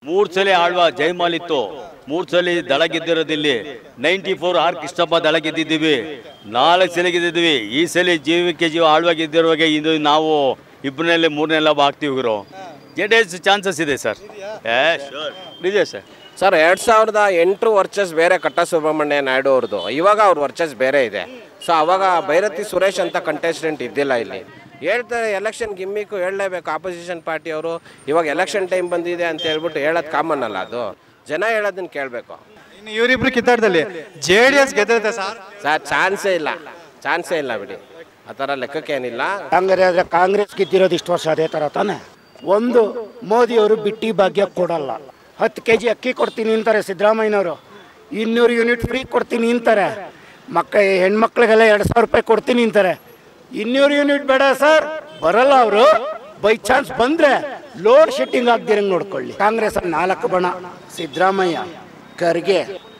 ಮೂರ್ ಸಲ ಆಳ್ವ ಜೈಮಾಲ್ ಇತ್ತು ಮೂರ್ ಸಲ ದಳ ಗೆದ್ದಿರೋದಿಲ್ಲಿ ನೈಂಟಿ ಫೋರ್ ಆರ್ ಕೃಷ್ಣಪ್ಪ ದಳ ಗೆದ್ದಿದ್ದೀವಿ ನಾಲ್ಕು ಸಲ ಗೆದ್ದಿದ್ದೀವಿ ಈ ಸಲ ಜೀವಕ್ಕೆ ಜೀವ ಆಳ್ವ ಗೆದ್ದಿರುವಾಗ ಇದು ನಾವು ಇಬ್ಬರಲ್ಲೇ ಮೂರನೆಲ್ಲ ಆಗ್ತೀವಿ ಗುರು ಜೆ ಡಿ ಎಸ್ ಚಾನ್ಸಸ್ ಇದೆ ಸರ್ ಏ ಶೋರ್ ಇದೆ ಸರ್ ಸರ್ ಎರಡು ಸಾವಿರದ ಎಂಟು ವರ್ಚಸ್ ಬೇರೆ ಕಟ್ಟ ಸುಬ್ರಹ್ಮಣ್ಯ ನಾಯ್ಡು ಅವ್ರದ್ದು ಇವಾಗ ಅವ್ರ ವರ್ಚಸ್ ಬೇರೆ ಇದೆ ಸೊ ಅವಾಗ ಭೈರತಿ ಸುರೇಶ್ ಅಂತ ಕಂಟೆಸ್ಟೆಂಟ್ ಇದ್ದಿಲ್ಲ ಇಲ್ಲಿ ಹೇಳ್ತಾರೆ ಎಲೆಕ್ಷನ್ ಗಿಮ್ಮಿಕ್ಕು ಹೇಳಲೇಬೇಕು ಆಪೋಸಿಷನ್ ಪಾರ್ಟಿಯವರು ಇವಾಗ ಎಲೆಕ್ಷನ್ ಟೈಮ್ ಬಂದಿದೆ ಅಂತ ಹೇಳ್ಬಿಟ್ಟು ಹೇಳೋದು ಕಾಮನ್ ಅಲ್ಲ ಅದು ಜನ ಹೇಳೋದನ್ನ ಕೇಳಬೇಕು ಇನ್ನು ಇವರಿಬ್ರು ಕಿತ್ತಾಟದಲ್ಲಿ ಜೆ ಡಿ ಎಸ್ ಗೆದ್ದಿರುತ್ತೆ ಸರ್ ಸರ್ ಚಾನ್ಸೇ ಇಲ್ಲ ಚಾನ್ಸೇ ಇಲ್ಲ ಬಿಡಿ ಆ ಥರ ಲೆಕ್ಕಕ್ಕೇನಿಲ್ಲ ಹಂಗಾರೆ ಆದರೆ ಕಾಂಗ್ರೆಸ್ ಗೆದ್ದಿರೋದು ಇಷ್ಟು ವರ್ಷ ಅದೇ ಥರ ತಾನೆ ಒಂದು ಮೋದಿಯವರು ಬಿಟ್ಟಿ ಭಾಗ್ಯ ಕೊಡಲ್ಲ ಹತ್ತು ಕೆ ಜಿ ಅಕ್ಕಿ ಕೊಡ್ತೀನಿ ಅಂತಾರೆ ಸಿದ್ದರಾಮಯ್ಯನವರು ಇನ್ನೂರು ಯೂನಿಟ್ ಫ್ರೀ ಕೊಡ್ತೀನಿ ಅಂತಾರೆ ಮಕ್ಕ ಹೆಣ್ಮಕ್ಳಿಗೆಲ್ಲ ಎರಡು ಸಾವಿರ ರೂಪಾಯಿ ಕೊಡ್ತೀನಿ ಅಂತಾರೆ ಇನ್ನೂರು ಯೂನಿಟ್ ಬೇಡ ಸರ್ ಬರಲ್ಲ ಅವರು ಬೈ ಚಾನ್ಸ್ ಬಂದರೆ ಲೋಡ್ ಶೆಟ್ಟಿಂಗ್ ಆಗ್ದಿರಂಗೆ ನೋಡ್ಕೊಳ್ಳಿ ಕಾಂಗ್ರೆಸ್ ನಾಲ್ಕು ಬಣ ಸಿದ್ದರಾಮಯ್ಯ ಖರ್ಗೆ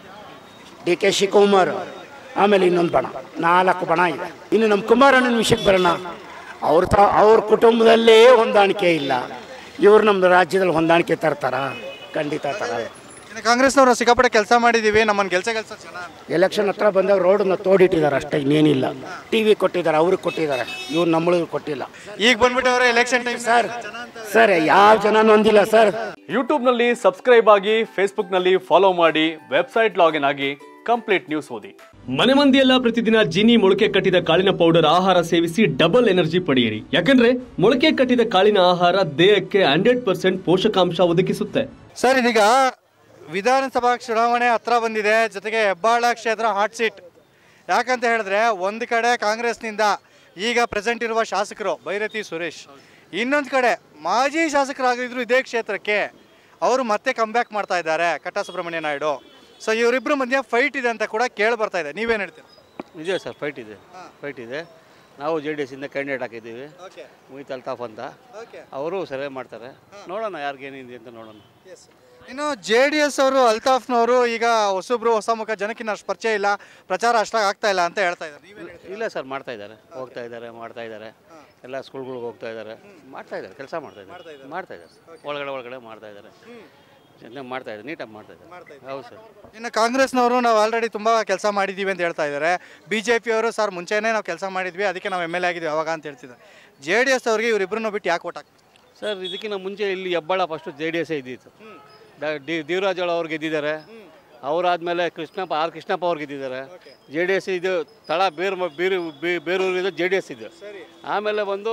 ಡಿ ಕೆ ಶಿವಕುಮಾರ್ ಆಮೇಲೆ ಇನ್ನೊಂದು ಬಣ ನಾಲ್ಕು ಬಣ ಇದೆ ಇನ್ನು ನಮ್ಮ ಕುಮಾರಣ್ಣನ ವಿಷಯಕ್ಕೆ ಬರೋಣ ಅವ್ರ ತ ಅವ್ರ ಕುಟುಂಬದಲ್ಲೇ ಹೊಂದಾಣಿಕೆ ಇಲ್ಲ ಇವ್ರು ನಮ್ಮ ರಾಜ್ಯದಲ್ಲಿ ಹೊಂದಾಣಿಕೆ ತರ್ತಾರ ಖಂಡಿತ ತರಲ್ಲ ಇನ್ನು ಕಾಂಗ್ರೆಸ್ನವರು ಸಿಕ್ಕಾಪಟ್ಟೆ ಕೆಲಸ ಮಾಡಿದ್ದೀವಿ ನಮ್ಮನ್ನು ಕೆಲಸ ಕೆಲಸ ಚೆನ್ನಾಗಿ ಎಲೆಕ್ಷನ್ ಹತ್ರ ಬಂದಾಗ ರೋಡನ್ನ ತೋಡಿಟ್ಟಿದ್ದಾರೆ ಅಷ್ಟೇ ಇನ್ನೇನಿಲ್ಲ ಟಿ ವಿ ಕೊಟ್ಟಿದ್ದಾರೆ ಅವ್ರಿಗೆ ಕೊಟ್ಟಿದ್ದಾರೆ ಇವ್ರು ನಮ್ಮಳಿಗೆ ಕೊಟ್ಟಿಲ್ಲ ಈಗ ಬಂದ್ಬಿಟ್ಟು ಅವರೇ ಎಲೆಕ್ಷನ್ ಟೈಮ್ ಸರ್ ಸರ್ ಯಾವ ಜನ ನೊಂದಿಲ್ಲ ಸರ್ ಯೂಟ್ಯೂಬ್ನಲ್ಲಿ ಸಬ್ಸ್ಕ್ರೈಬ್ ಆಗಿ ಫೇಸ್ಬುಕ್ನಲ್ಲಿ ಫಾಲೋ ಮಾಡಿ ವೆಬ್ಸೈಟ್ ಲಾಗಿನ್ ಆಗಿ ಕಂಪ್ಲೀಟ್ ನ್ಯೂಸ್ ಓದಿ ಮನೆ ಮಂದಿಯೆಲ್ಲ ಪ್ರತಿದಿನ ಜೀನಿ ಮೊಳಕೆ ಕಟ್ಟಿದ ಕಾಳಿನ ಪೌಡರ್ ಆಹಾರ ಸೇವಿಸಿ ಡಬಲ್ ಎನರ್ಜಿ ಪಡೆಯಿರಿ ಯಾಕಂದ್ರೆ ಮೊಳಕೆ ಕಟ್ಟಿದ ಕಾಳಿನ ಆಹಾರ ದೇಹಕ್ಕೆ ಹಂಡ್ರೆಡ್ ಪರ್ಸೆಂಟ್ ಪೋಷಕಾಂಶ ಒದಗಿಸುತ್ತೆ ಸರ್ ಇದೀಗ ವಿಧಾನಸಭಾ ಚುನಾವಣೆ ಹತ್ರ ಬಂದಿದೆ ಜೊತೆಗೆ ಹೆಬ್ಬಾಳ ಕ್ಷೇತ್ರ ಹಾಟ್ ಸೀಟ್ ಯಾಕಂತ ಹೇಳಿದ್ರೆ ಒಂದು ಕಡೆ ಕಾಂಗ್ರೆಸ್ನಿಂದ ಈಗ ಪ್ರೆಸೆಂಟ್ ಇರುವ ಶಾಸಕರು ಭೈರತಿ ಸುರೇಶ್ ಇನ್ನೊಂದು ಕಡೆ ಮಾಜಿ ಶಾಸಕರಾಗಿದ್ರು ಇದೇ ಕ್ಷೇತ್ರಕ್ಕೆ ಅವರು ಮತ್ತೆ ಕಮ್ಬ್ಯಾಕ್ ಮಾಡ್ತಾ ಇದ್ದಾರೆ ಕಟ್ಟ ಸುಬ್ರಹ್ಮಣ್ಯ ನಾಯ್ಡು ಸೊ ಇವರಿಬ್ಬರ ಮಧ್ಯ ಫೈಟ್ ಇದೆ ಅಂತ ಕೂಡ ಕೇಳಿ ಬರ್ತಾ ಇದೆ ನೀವೇನು ಹೇಳ್ತೀರಾ ಇದೆ ಸರ್ ಫೈಟ್ ಇದೆ ಫೈಟ್ ಇದೆ ನಾವು ಜೆ ಡಿ ಎಸ್ಸಿಂದ ಕ್ಯಾಂಡಿಡೇಟ್ ಹಾಕಿದ್ದೀವಿ ಓಕೆ ಮುಹಿತ್ ಅಲ್ತಾಫ್ ಅಂತ ಓಕೆ ಅವರು ಸರಿಯಾಗಿ ಮಾಡ್ತಾರೆ ನೋಡೋಣ ಯಾರಿಗೇನಿದೆ ಅಂತ ನೋಡೋಣ ಇನ್ನು ಜೆ ಡಿ ಎಸ್ ಅವರು ಅಲ್ತಾಫ್ನವರು ಈಗ ಹೊಸಬ್ರು ಹೊಸ ಮುಖ ಜನಕ್ಕಿನ್ನ ಅಷ್ಟು ಪರಿಚಯ ಇಲ್ಲ ಪ್ರಚಾರ ಅಷ್ಟಾಗಿ ಆಗ್ತಾ ಇಲ್ಲ ಅಂತ ಹೇಳ್ತಾ ಇದ್ದಾರೆ ನೀವೇನು ಹೇಳ್ತೀರಾ? ಇಲ್ಲ ಸರ್ ಮಾಡ್ತಾ ಇದ್ದಾರೆ ಹೋಗ್ತಾ ಇದ್ದಾರೆ ಮಾಡ್ತಾ ಇದ್ದಾರೆ ಎಲ್ಲ ಸ್ಕೂಲ್ಗಳಿಗೆ ಹೋಗ್ತಾ ಇದ್ದಾರೆ ಮಾಡ್ತಾ ಇದ್ದಾರೆ ಕೆಲಸ ಮಾಡ್ತಾ ಇದ್ದಾರೆ ಮಾಡ್ತಾ ಇದ್ದಾರೆ ಒಳಗಡೆ ಒಳಗಡೆ ಮಾಡ್ತಾ ಇದ್ದಾರೆ ಚೆನ್ನಾಗಿ ಮಾಡ್ತಾ ಇದ್ದಾರೆ ನೀಟಾಗಿ ಮಾಡ್ತಾ ಇದ್ದಾರೆ ಹೌದು ಸರ್ ಇನ್ನು ಕಾಂಗ್ರೆಸ್ನವರು ನಾವು ಆಲ್ರೆಡಿ ತುಂಬ ಕೆಲಸ ಮಾಡಿದ್ದೀವಿ ಅಂತ ಹೇಳ್ತಾ ಇದ್ದಾರೆ ಬಿ ಜೆ ಪಿಯವರು ಸರ್ ಮುಂಚೆನೇ ನಾವು ಕೆಲಸ ಮಾಡಿದ್ವಿ ಅದಕ್ಕೆ ನಾವು ಎಮ್ ಎಲ್ ಎ ಆಗಿದ್ವಿ ಅವಾಗ ಅಂತ ಹೇಳ್ತಿದ್ದಾರೆ ಜೆ ಡಿ ಎಸ್ ಅವ್ರಿಗೆ ಇವರಿಬ್ಬರನ್ನು ಬಿಟ್ಟು ಯಾಕೆ ಓಟ್ ಹಾಕ್ತಾರೆ ಸರ್ ಇದಕ್ಕಿಂತ ಮುಂಚೆ ಇಲ್ಲಿ Hebbal first J D S ಇದ್ದಿತ್ತು ಡ- ಡಿ ದೇವರಾಜೋಳ ಅವ್ರು ಗೆದ್ದಿದ್ದಾರೆ ಅವರಾದ್ಮೇಲೆ ಕೃಷ್ಣಪ್ಪ ಆರ್ ಕೃಷ್ಣಪ್ಪ ಅವ್ರು ಗೆದ್ದಿದ್ದಾರೆ ಜೆ ಡಿ ಎಸ್ ಇದು ತಳ ಬೇರು ಮ- ಬೇರು ಬೇ- ಬೇರೂರಿದ್ದು ಜೆ ಡಿ ಎಸ್ ಇದು ಆಮೇಲೆ ಬಂದು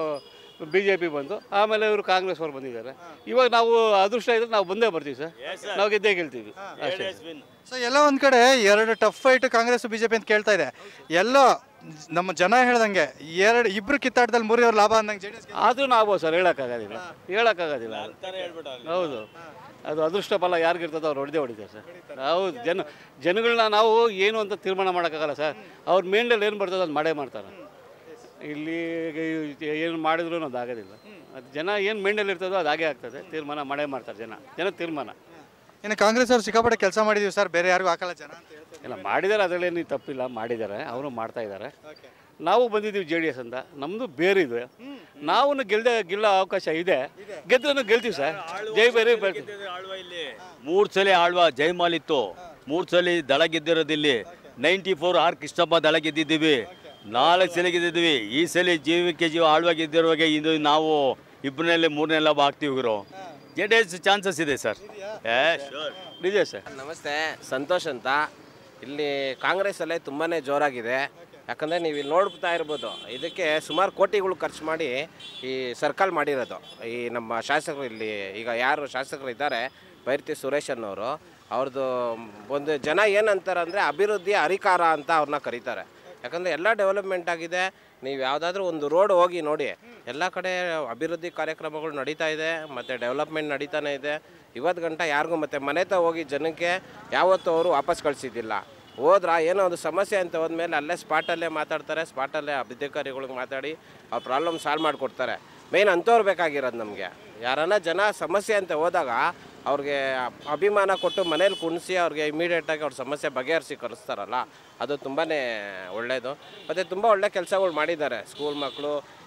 ಬಿ ಜೆ ಪಿ ಬಂದು ಆಮೇಲೆ ಇವರು ಕಾಂಗ್ರೆಸ್ ಅವ್ರು ಬಂದಿದ್ದಾರೆ ಇವಾಗ ನಾವು ಅದೃಷ್ಟ ಇದ್ರೆ ನಾವು ಬಂದೇ ಬರ್ತೀವಿ ಸರ್ ನಾವು ಗೆದ್ದೇ ಗೆಲ್ತೀವಿ ಅಷ್ಟೇ ಸೊ ಎಲ್ಲ ಒಂದು ಕಡೆ ಎರಡು tough fight Congress B J P ಅಂತ ಕೇಳ್ತಾ ಇದೆ ಎಲ್ಲೋ ನಮ್ಮ ಜನ ಹೇಳ್ದಂಗೆ ಎರಡು ಇಬ್ರು ಕಿತ್ತಾಟದಲ್ಲಿ ಮೂರನೇವ್ರ ಲಾಭ ಅಂದಂಗೆ ಜೆ ಡಿ ಎಸ್ ಆದರೂ ನಾವು ಸರ್ ಹೇಳೋಕ್ಕಾಗೋದಿಲ್ಲ ಹೇಳೋಕ್ಕಾಗೋದಿಲ್ಲ ಹೌದು ಅದು ಅದೃಷ್ಟ ಫಲ ಯಾರಿಗಿರ್ತದೋ ಅವ್ರು ಹೊಡೆದೇ ಹೊಡಿತಾರೆ ಸರ್ ಹೌದು ಜನ ಜನಗಳನ್ನ ನಾವು ಏನು ಅಂತ ತೀರ್ಮಾನ ಮಾಡೋಕ್ಕಾಗಲ್ಲ ಸರ್ ಅವ್ರ ಮೇಂಡಲ್ಲಿ ಏನು ಬರ್ತದೆ ಅದು ಮಾಡೇ ಮಾಡ್ತಾರೆ ಇಲ್ಲಿ ಏನು ಮಾಡಿದ್ರು ಅದು ಆಗೋದಿಲ್ಲ ಅದು ಜನ ಏನು ಮೇಂಡಲ್ಲಿ ಇರ್ತದೋ ಅದು ಹಾಗೇ ಆಗ್ತದೆ ತೀರ್ಮಾನ ಮಾಡೇ ಮಾಡ್ತಾರೆ ಜನ ಜನ ತೀರ್ಮಾನ ಇನ್ನು ಕಾಂಗ್ರೆಸ್ ಅವ್ರು ಸಿಕ್ಕಾಪಟ್ಟೆ ಕೆಲಸ ಮಾಡಿದೀವಿ ಸರ್ ಬೇರೆ ಯಾರಿಗೂ ಹಾಕಲ್ಲ ಜನ ಅಂತ ಹೇಳ್ತಾರೆ ಇಲ್ಲ ಮಾಡಿದ್ದಾರೆ ಅದರಲ್ಲೇನು ತಪ್ಪಿಲ್ಲ ಮಾಡಿದ್ದಾರೆ ಅವರು ಮಾಡ್ತಾ ಇದ್ದಾರೆ ನಾವು ಬಂದಿದ್ದೀವಿ ಜೆ ಡಿ ಎಸ್ ಅಂತ ನಮ್ಮದು ಬೇರೆ ಇದೆ ನಾವು ಗೆಲ್ದೆ ಗೆಲ್ಲೋ ಅವಕಾಶ ಇದೆ ಗೆದ್ರೂ ಗೆಲ್ತೀವಿ ಸರ್ ಜೈ ಬೇರೆ ಬೆಳ್ತೀವಿ ಮೂರ್ ಸಲ ಆಳ್ವ ಜೈಮಾಲ್ ಇತ್ತು ಮೂರ್ ಸಲ ದಳ ಗೆದ್ದಿರೋದಿಲ್ಲಿ ನೈಂಟಿ ಫೋರ್ ಆರ್ ಕೃಷ್ಣಪ್ಪ ದಳ ಗೆದ್ದಿದ್ದೀವಿ ನಾಲ್ಕು ಸಲ ಗೆದ್ದಿದ್ದೀವಿ ಈ ಸಲ ಜೀವಕ್ಕೆ ಜೀವ ಆಳ್ವ ಗೆದ್ದಿರುವಾಗ ಇದು ನಾವು ಇಬ್ಬರಲ್ಲೇ ಮೂರನೆಲ್ಲ ಆಗ್ತೀವಿ ಗುರು ಜೆ ಡಿ ಎಸ್ ಚಾನ್ಸಸ್ ಇದೆ ಸರ್ ಏ ಶೋರ್ ನಿಜ ಸರ್ ನಮಸ್ತೆ ಸಂತೋಷ್ ಅಂತ ಇಲ್ಲಿ ಕಾಂಗ್ರೆಸ್ಸಲ್ಲೇ ತುಂಬಾ ಜೋರಾಗಿದೆ ಯಾಕಂದರೆ ನೀವು ಇಲ್ಲಿ ನೋಡ್ತಾ ಇರ್ಬೋದು ಇದಕ್ಕೆ ಸುಮಾರು ಕೋಟಿಗಳು ಖರ್ಚು ಮಾಡಿ ಈ ಸರ್ಕಲ್ ಮಾಡಿರೋದು ಈ ನಮ್ಮ ಶಾಸಕರು ಇಲ್ಲಿ ಈಗ ಯಾರು ಶಾಸಕರು ಇದ್ದಾರೆ ಬೈರ್ತಿ ಸುರೇಶ್ ಅನ್ನೋರು ಅವ್ರದ್ದು ಒಂದು ಜನ ಏನಂತಾರೆ ಅಂದರೆ ಅಭಿವೃದ್ಧಿ ಅಧಿಕಾರ ಅಂತ ಅವ್ರನ್ನ ಕರೀತಾರೆ ಯಾಕಂದರೆ ಎಲ್ಲ ಡೆವಲಪ್ಮೆಂಟ್ ಆಗಿದೆ ನೀವು ಯಾವುದಾದ್ರೂ ಒಂದು ರೋಡ್ ಹೋಗಿ ನೋಡಿ ಎಲ್ಲ ಕಡೆ ಅಭಿವೃದ್ಧಿ ಕಾರ್ಯಕ್ರಮಗಳು ನಡೀತಾ ಇದೆ ಮತ್ತು ಡೆವಲಪ್ಮೆಂಟ್ ನಡೀತಾನೆ ಇದೆ ಇವತ್ತು ಗಂಟ ಯಾರಿಗೂ ಮತ್ತು ಮನೆ ತ ಹೋಗಿ ಜನಕ್ಕೆ ಯಾವತ್ತೂ ಅವರು ವಾಪಸ್ ಕಳಿಸಿದ್ದಿಲ್ಲ ಹೋದ್ರ ಏನೋ ಒಂದು ಸಮಸ್ಯೆ ಅಂತ ಹೋದ್ಮೇಲೆ ಅಲ್ಲೇ ಸ್ಪಾಟಲ್ಲೇ ಮಾತಾಡ್ತಾರೆ ಸ್ಪಾಟಲ್ಲೇ ಅಧಿಕಾರಿಗಳಿಗೆ ಮಾತಾಡಿ ಆ ಪ್ರಾಬ್ಲಮ್ ಸಾಲ್ವ್ ಮಾಡಿಕೊಡ್ತಾರೆ ಮೇಯ್ನ್ ಅಂಥವ್ರು ಬೇಕಾಗಿರೋದು ನಮಗೆ ಯಾರನ್ನ ಜನ ಸಮಸ್ಯೆ ಅಂತ ಹೋದಾಗ ಅವ್ರಿಗೆ ಅಭಿಮಾನ ಕೊಟ್ಟು ಮನೇಲಿ ಕುಣಿಸಿ ಅವ್ರಿಗೆ ಇಮಿಡಿಯೇಟಾಗಿ ಅವ್ರ ಸಮಸ್ಯೆ ಬಗೆಹರಿಸಿ ಕಳಿಸ್ತಾರಲ್ಲ ಅದು ತುಂಬಾ ಒಳ್ಳೆಯದು ಮತ್ತು ತುಂಬ ಒಳ್ಳೆ ಕೆಲಸಗಳು ಮಾಡಿದ್ದಾರೆ ಸ್ಕೂಲ್ ಮಕ್ಕಳು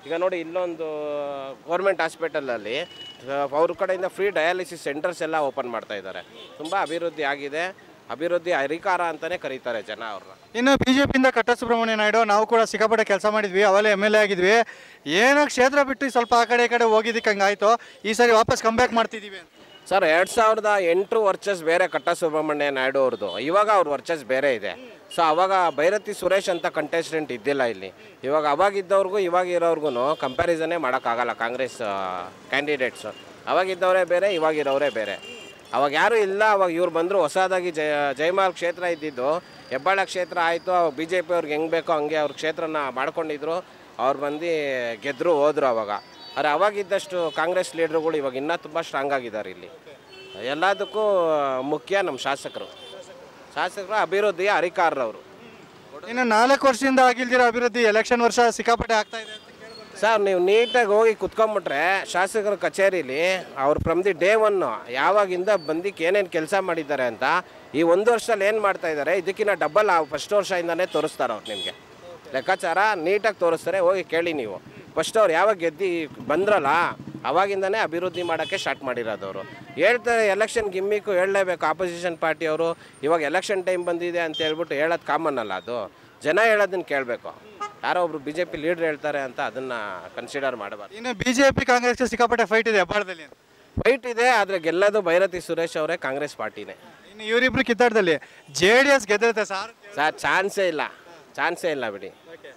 ಈಗ ನೋಡಿ ಇಲ್ಲೊಂದು ಗೌರ್ಮೆಂಟ್ ಹಾಸ್ಪಿಟಲಲ್ಲಿ ಅವ್ರ ಕಡೆಯಿಂದ ಫ್ರೀ ಡಯಾಲಿಸಿಸ್ ಸೆಂಟರ್ಸ್ ಎಲ್ಲ ಓಪನ್ ಮಾಡ್ತಾ ಇದ್ದಾರೆ ತುಂಬ ಅಭಿವೃದ್ಧಿ ಆಗಿದೆ ಅಭಿವೃದ್ಧಿ ಹರಿಕಾರ ಅಂತಲೇ ಕರೀತಾರೆ ಜನ ಅವ್ರನ್ನ ಇನ್ನು ಬಿಜೆಪಿಯಿಂದ ಕಟ್ಟ ಸುಬ್ರಹ್ಮಣ್ಯ ನಾಯ್ಡು ನಾವು ಕೂಡ ಸಿಕ್ಕಾಪಟ್ಟೆ ಕೆಲಸ ಮಾಡಿದ್ವಿ ಅವೆಲ್ಲ ಎಮ್ ಎಲ್ ಎ ಆಗಿದ್ವಿ ಏನೋ ಕ್ಷೇತ್ರ ಬಿಟ್ಟು ಸ್ವಲ್ಪ ಆ ಕಡೆ ಈ ಕಡೆ ಹೋಗಿದ್ದಕ್ಕೆ ಹಂಗಾಯ್ತು ಈ ಸರಿ ವಾಪಸ್ ಕಂಬ್ಯಾಕ್ ಮಾಡ್ತಿದ್ದೀವಿ ಅಂತ ಸರ್ ಎರಡು ಸಾವಿರದ ಎಂಟು ವರ್ಚಸ್ ಬೇರೆ ಕಟ್ಟ ಸುಬ್ರಹ್ಮಣ್ಯ ನಾಯ್ಡು ಅವ್ರದ್ದು ಇವಾಗ ಅವ್ರ ವರ್ಚಸ್ ಬೇರೆ ಇದೆ ಸೊ ಅವಾಗ ಭೈರತಿ ಸುರೇಶ್ ಅಂತ ಕಂಟೆಸ್ಟೆಂಟ್ ಇದ್ದಿಲ್ಲ ಇಲ್ಲಿ ಇವಾಗ ಅವಾಗಿದ್ದವ್ರಿಗೂ ಇವಾಗ ಇರೋರ್ಗು ಕಂಪ್ಯಾರಿಸನ್ನೇ ಮಾಡೋಕ್ಕಾಗಲ್ಲ ಕಾಂಗ್ರೆಸ್ ಕ್ಯಾಂಡಿಡೇಟ್ಸು ಅವಾಗಿದ್ದವರೇ ಬೇರೆ ಇವಾಗಿರೋರೇ ಬೇರೆ ಅವಾಗ ಯಾರೂ ಇಲ್ಲ ಅವಾಗ ಇವ್ರು ಬಂದರು ಹೊಸದಾಗಿ ಜಯ ಜಯಮಾಲ್ ಕ್ಷೇತ್ರ ಇದ್ದಿದ್ದು ಹೆಬ್ಬಾಳ ಕ್ಷೇತ್ರ ಆಯಿತು ಅವಾಗ ಬಿ ಜೆ ಪಿ ಅವ್ರಿಗೆ ಹೆಂಗೆ ಬೇಕೋ ಹಂಗೆ ಅವ್ರ ಕ್ಷೇತ್ರನ ಮಾಡ್ಕೊಂಡಿದ್ರು ಅವ್ರು ಬಂದು ಗೆದ್ದರು ಹೋದ್ರು ಅವಾಗ ಆದರೆ ಅವಾಗಿದ್ದಷ್ಟು ಕಾಂಗ್ರೆಸ್ ಲೀಡ್ರುಗಳು ಇವಾಗ ಇನ್ನೂ ತುಂಬ ಸ್ಟ್ರಾಂಗ್ ಆಗಿದ್ದಾರೆ ಇಲ್ಲಿ ಎಲ್ಲದಕ್ಕೂ ಮುಖ್ಯ ನಮ್ಮ ಶಾಸಕರು ಶಾಸಕರು ಅಭಿವೃದ್ಧಿಯ ಹರಿಕಾರರವರು ಇನ್ನು ನಾಲ್ಕು ವರ್ಷದಿಂದ ಆಗಿಲ್ದಿರೋ ಅಭಿವೃದ್ಧಿ ಎಲೆಕ್ಷನ್ ವರ್ಷ ಸಿಕ್ಕಾಪಟ್ಟೆ ಆಗ್ತಾ ಇದೆ ಅಂತ ಕೇಳ್ಬಂತು. ಸರ್ ನೀವು ನೀಟಾಗಿ ಹೋಗಿ ಕುತ್ಕೊಂಬಿಟ್ರೆ ಶಾಸಕರ ಕಚೇರಿಲಿ ಅವ್ರು ಫ್ರಮ್ ದಿ ಡೇ ಒನ್ನು ಯಾವಾಗಿಂದ ಬಂದಿಕ್ಕೆ ಏನೇನು ಕೆಲಸ ಮಾಡಿದ್ದಾರೆ ಅಂತ ಈ ಒಂದು ವರ್ಷದಲ್ಲಿ ಏನು ಮಾಡ್ತಾ ಇದ್ದಾರೆ ಇದಕ್ಕಿಂತ ಡಬಲ್ ಫಸ್ಟ್ ವರ್ಷದಿಂದನೇ ತೋರಿಸ್ತಾರೆ ಅವ್ರು ನಿಮಗೆ ಲೆಕ್ಕಾಚಾರ ನೀಟಾಗಿ ತೋರಿಸ್ತಾರೆ ಹೋಗಿ ಕೇಳಿ ನೀವು ಫಸ್ಟ್ ಅವ್ರು ಯಾವಾಗ ಗೆದ್ದು ಬಂದ್ರಲ್ಲ ಅವಾಗಿಂದನೇ ಅಭಿವೃದ್ಧಿ ಮಾಡೋಕ್ಕೆ ಸ್ಟಾರ್ಟ್ ಮಾಡಿರೋದವರು ಹೇಳ್ತಾರೆ ಎಲೆಕ್ಷನ್ ಗಿಮ್ಮಿಕ್ಕು ಹೇಳಲೇಬೇಕು ಆಪೋಸಿಷನ್ ಪಾರ್ಟಿಯವರು ಇವಾಗ ಎಲೆಕ್ಷನ್ ಟೈಮ್ ಬಂದಿದೆ ಅಂತ ಹೇಳ್ಬಿಟ್ಟು ಹೇಳೋದು ಕಾಮನ್ ಅಲ್ಲ ಅದು ಜನ ಹೇಳೋದನ್ನ ಕೇಳಬೇಕು ಯಾರೋ ಒಬ್ರು ಬಿ ಜೆ ಪಿ ಲೀಡ್ರ್ ಹೇಳ್ತಾರೆ ಅಂತ ಅದನ್ನು ಕನ್ಸಿಡರ್ ಮಾಡಬಾರ್ದು ಇನ್ನು ಬಿಜೆಪಿ ಕಾಂಗ್ರೆಸ್ಗೆ ಸಿಕ್ಕಾಪಟ್ಟೆ ಫೈಟ್ ಇದೆ ಹೆಬ್ಬಾಳದಲ್ಲಿ ಅಂತ. ಫೈಟ್ ಇದೆ ಆದರೆ ಗೆಲ್ಲೋದು ಭೈರತಿ ಸುರೇಶ್ ಅವರೇ ಕಾಂಗ್ರೆಸ್ ಪಾರ್ಟಿನೇ ಇನ್ನು ಇವರಿಬ್ರು ಕಿತ್ತಾಟದಲ್ಲಿ ಜೆ ಡಿ ಎಸ್ ಗೆದ್ದಿರುತ್ತೆ ಸರ್ ಸರ್ ಚಾನ್ಸೇ ಇಲ್ಲ ಚಾನ್ಸೇ ಇಲ್ಲ ಬಿಡಿ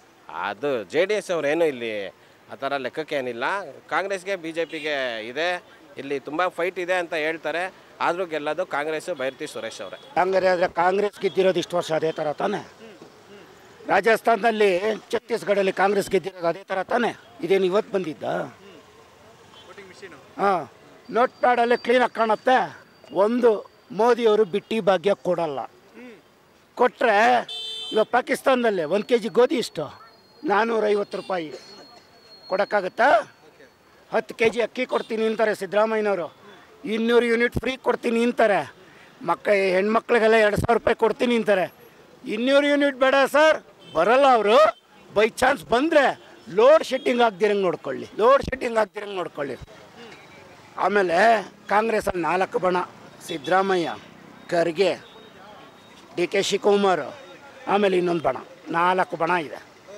ಅದು ಜೆ ಡಿ ಎಸ್ ಅವರೇನು ಇಲ್ಲಿ ಆ ಥರ ಲೆಕ್ಕಕ್ಕೆ ಏನಿಲ್ಲ ಕಾಂಗ್ರೆಸ್ಗೆ ಬಿ ಜೆ ಪಿಗೆ ಇದೆ ಇಲ್ಲಿ ತುಂಬ ಫೈಟ್ ಇದೆ ಅಂತ ಹೇಳ್ತಾರೆ ಆದರೂ ಗೆಲ್ಲೋದು ಕಾಂಗ್ರೆಸ್ಸು ಭೈರತಿ ಸುರೇಶ್ ಅವರೇ ಹಂಗಾರೆ ಆದರೆ ಕಾಂಗ್ರೆಸ್ ಗೆದ್ದಿರೋದು ಇಷ್ಟು ವರ್ಷ ಅದೇ ಥರ ತಾನೆ ರಾಜಸ್ಥಾನದಲ್ಲಿ ಛತ್ತೀಸ್ಗಢಲ್ಲಿ ಕಾಂಗ್ರೆಸ್ ಗೆದ್ದಿರೋದು ಅದೇ ಥರ ತಾನೆ ಇದೇನು ಇವತ್ತು ಬಂದಿದ್ದ ಹಾಂ ನೋಟ್ ಪ್ಯಾಡಲ್ಲಿ ಕ್ಲೀನಾಗಿ ಕಾಣುತ್ತೆ ಒಂದು ಮೋದಿಯವರು ಬಿಟ್ಟಿ ಭಾಗ್ಯ ಕೊಡಲ್ಲ ಕೊಟ್ಟರೆ ಇವಾಗ ಪಾಕಿಸ್ತಾನದಲ್ಲಿ ಒಂದು ಕೆ ಜಿ ಗೋಧಿ ಇಷ್ಟು ನಾನ್ನೂರೈವತ್ತು ರೂಪಾಯಿ ಕೊಡೋಕ್ಕಾಗತ್ತಾ ಹತ್ತು ಕೆ ಜಿ ಅಕ್ಕಿ ಕೊಡ್ತೀನಿ ಅಂತಾರೆ ಸಿದ್ದರಾಮಯ್ಯನವರು ಇನ್ನೂರು ಯೂನಿಟ್ ಫ್ರೀ ಕೊಡ್ತೀನಿ ಅಂತಾರೆ ಮಕ್ಕ ಹೆಣ್ಮಕ್ಳಿಗೆಲ್ಲ ಎರಡು ಸಾವಿರ ರೂಪಾಯಿ ಕೊಡ್ತೀನಿ ಅಂತಾರೆ ಇನ್ನೂರು ಯೂನಿಟ್ ಬೇಡ ಸರ್ ಬರಲ್ಲ ಅವರು ಬೈ ಚಾನ್ಸ್ ಬಂದರೆ ಲೋಡ್ ಶೆಡ್ಡಿಂಗ್ ಆಗ್ದಿರಂಗೆ ನೋಡ್ಕೊಳ್ಳಿ ಲೋಡ್ ಶೆಡ್ಡಿಂಗ್ ಆಗ್ದಿರಂಗೆ ನೋಡ್ಕೊಳ್ಳಿ ಆಮೇಲೆ ಕಾಂಗ್ರೆಸ್ಸಲ್ಲಿ ನಾಲ್ಕು ಬಣ ಸಿದ್ದರಾಮಯ್ಯ ಖರ್ಗೆ ಡಿ ಕೆ ಶಿವಕುಮಾರ್ ಆಮೇಲೆ ಇನ್ನೊಂದು ಬಣ ನಾಲ್ಕು ಬಣ ಇದೆ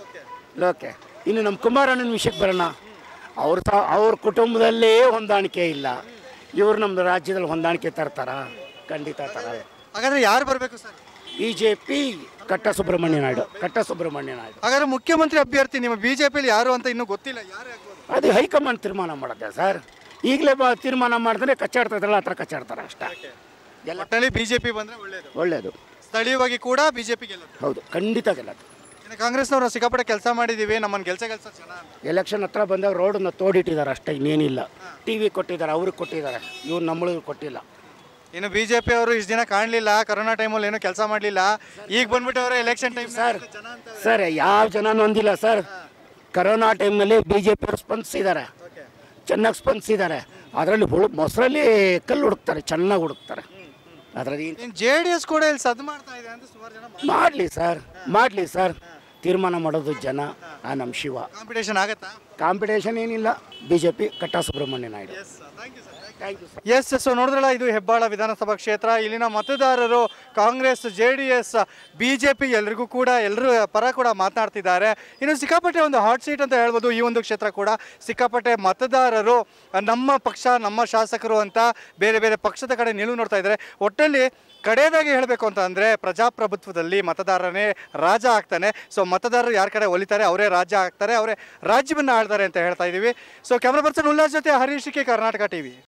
ಓಕೆ ಇನ್ನು ನಮ್ಮ ಕುಮಾರಣ್ಣನ ವಿಷಯಕ್ಕೆ ಬರೋಣ ಅವ್ರ ತ ಅವ್ರ ಕುಟುಂಬದಲ್ಲೇ ಹೊಂದಾಣಿಕೆ ಇಲ್ಲ ಇವ್ರು ನಮ್ಮ ರಾಜ್ಯದಲ್ಲಿ ಹೊಂದಾಣಿಕೆ ತರ್ತಾರ ಖಂಡಿತ ತರಲ್ಲ ಹಾಗಾದ್ರೆ ಯಾರು ಬರಬೇಕು ಸರ್ ಬಿ ಜೆ ಪಿ ಕಟ್ಟ ಸುಬ್ರಹ್ಮಣ್ಯ ನಾಯ್ಡು ಕಟ್ಟ ಸುಬ್ರಹ್ಮಣ್ಯ ನಾಯ್ಡು ಹಾಗಾದ್ರೆ ಮುಖ್ಯಮಂತ್ರಿ ಅಭ್ಯರ್ಥಿ ನಿಮ್ಮ ಬಿಜೆಪಿಯಲ್ಲಿ ಯಾರು ಅಂತ ಇನ್ನೂ ಗೊತ್ತಿಲ್ಲ ಯಾರು ಆಗ್ಬೋದು? ಅದು ಹೈಕಮಾಂಡ್ ತೀರ್ಮಾನ ಮಾಡುತ್ತೆ ಸರ್ ಈಗಲೇ ಬ ತೀರ್ಮಾನ ಮಾಡಿದ್ರೆ ಕಚ್ಚಾಡ್ತಿದ್ರಲ್ಲ ಆ ಥರ ಕಚ್ಚಾಡ್ತಾರೆ ಅಷ್ಟೇ ಎಲ್ಲ ಒಟ್ಟಿನಲ್ಲಿ ಬಿಜೆಪಿ ಬಂದ್ರೆ ಒಳ್ಳೇದು ಒಳ್ಳೆಯದು ಸ್ಥಳೀಯವಾಗಿ ಕೂಡ ಬಿಜೆಪಿ ಗೆಲ್ಲುತ್ತೆ ಹೌದು ಖಂಡಿತ ಗೆಲ್ಲದು ಇನ್ನು ಕಾಂಗ್ರೆಸ್ನವರು ಸಿಕ್ಕಾಪಟ್ಟೆ ಕೆಲಸ ಮಾಡಿದೀವಿ ನಮ್ಮನ್ನು ಕೆಲಸ ಕೆಲಸ ಜನ ಅಂತ ಎಲೆಕ್ಷನ್ ಹತ್ರ ಬಂದಾಗ ರೋಡನ್ನ ತೋಡಿಟ್ಟಿದ್ದಾರೆ ಅಷ್ಟೇ ಇನ್ನೇನಿಲ್ಲ ಟಿ ವಿ ಕೊಟ್ಟಿದ್ದಾರೆ ಅವ್ರಿಗೆ ಕೊಟ್ಟಿದ್ದಾರೆ ಇವ್ರು ನಮ್ಮಳಿಗೆ ಕೊಟ್ಟಿಲ್ಲ ಇನ್ನು ಬಿಜೆಪಿ ಅವರು ಇಷ್ಟು ದಿನ ಕಾಣಲಿಲ್ಲ ಕರೋನಾ ಟೈಮಲ್ಲಿ ಏನೂ ಕೆಲಸ ಮಾಡಲಿಲ್ಲ ಈಗ ಬಂದ್ಬಿಟ್ಟು ಅವರು ಎಲೆಕ್ಷನ್ ಟೈಮ್ ಸರ್ ಸರ್ ಯಾವ ಜನ ನೊಂದಿಲ್ಲ ಸರ್ ಕರೋನಾ ಟೈಮ್ನಲ್ಲಿ ಬಿ ಜೆ ಪಿಯವರು ಸ್ಪಂದಿಸಿದ್ದಾರೆ ಚೆನ್ನಾಗಿ ಸ್ಪಂದಿಸಿದ್ದಾರೆ ಅದರಲ್ಲಿ ಹುಳು ಮೊಸರಲ್ಲಿ ಕಲ್ಲು ಹುಡುಕ್ತಾರೆ ಚೆನ್ನಾಗಿ ಹುಡುಕ್ತಾರೆ ಅದರಲ್ಲಿ ಇನ್ನು ಜೆ ಡಿ ಎಸ್ ಕೂಡ ಇಲ್ಲಿ ಸದ್ ಮಾಡ್ತಾ ಇದೆ ಅಂತ ಸುಮಾರು ಜನ ಮಾಡಲಿ ಸರ್ ಮಾಡಲಿ ಸರ್ ತೀರ್ಮಾನ ಮಾಡೋದು ಜನ ಆ ನಮ್ಮ ಶಿವ ಕಾಂಪಿಟೇಷನ್ ಆಗತ್ತಾ ಕಾಂಪಿಟೇಷನ್ ಏನಿಲ್ಲ B J P Katta Subramanya Naidu thank you sir yes so ನೋಡಿದ್ರಲ್ಲ ಇದು ಹೆಬ್ಬಾಳ ವಿಧಾನಸಭಾ ಕ್ಷೇತ್ರ ಇಲ್ಲಿನ ಮತದಾರರು Congress J D S B J P ಎಲ್ರಿಗೂ ಕೂಡ ಎಲ್ಲರೂ ಪರ ಕೂಡ ಮಾತನಾಡ್ತಿದ್ದಾರೆ ಇನ್ನು ಸಿಕ್ಕಾಪಟ್ಟೆ ಒಂದು ಹಾಟ್ ಸೀಟ್ ಅಂತ ಹೇಳ್ಬೋದು ಈ ಒಂದು ಕ್ಷೇತ್ರ ಕೂಡ ಸಿಕ್ಕಾಪಟ್ಟೆ ಮತದಾರರು ನಮ್ಮ ಪಕ್ಷ ನಮ್ಮ ಶಾಸಕರು ಅಂತ ಬೇರೆ ಬೇರೆ ಪಕ್ಷದ ಕಡೆ ನಿಲುವು ನೋಡ್ತಾ ಇದ್ದಾರೆ ಒಟ್ಟಲ್ಲಿ ಕಡೆಯದಾಗಿ ಹೇಳಬೇಕು ಅಂತ ಅಂದರೆ ಪ್ರಜಾಪ್ರಭುತ್ವದಲ್ಲಿ ಮತದಾರನೇ ರಾಜ ಆಗ್ತಾನೆ ಸೊ ಮತದಾರರು ಯಾರ ಕಡೆ ಒಲಿತಾರೆ ಅವರೇ ರಾಜ್ಯ ಆಗ್ತಾರೆ ಅವರೇ ರಾಜ್ಯವನ್ನು ಆಳ್ತಾರೆ ಅಂತ ಹೇಳ್ತಾ ಇದ್ದೀವಿ ಸೊ ಕ್ಯಾಮ್ರಾ ಪರ್ಸನ್ ಉಲ್ಲಾಸ್ ಜೊತೆ ಹರೀಶ್ ಕೆ ಕರ್ನಾಟಕ ಟಿವಿ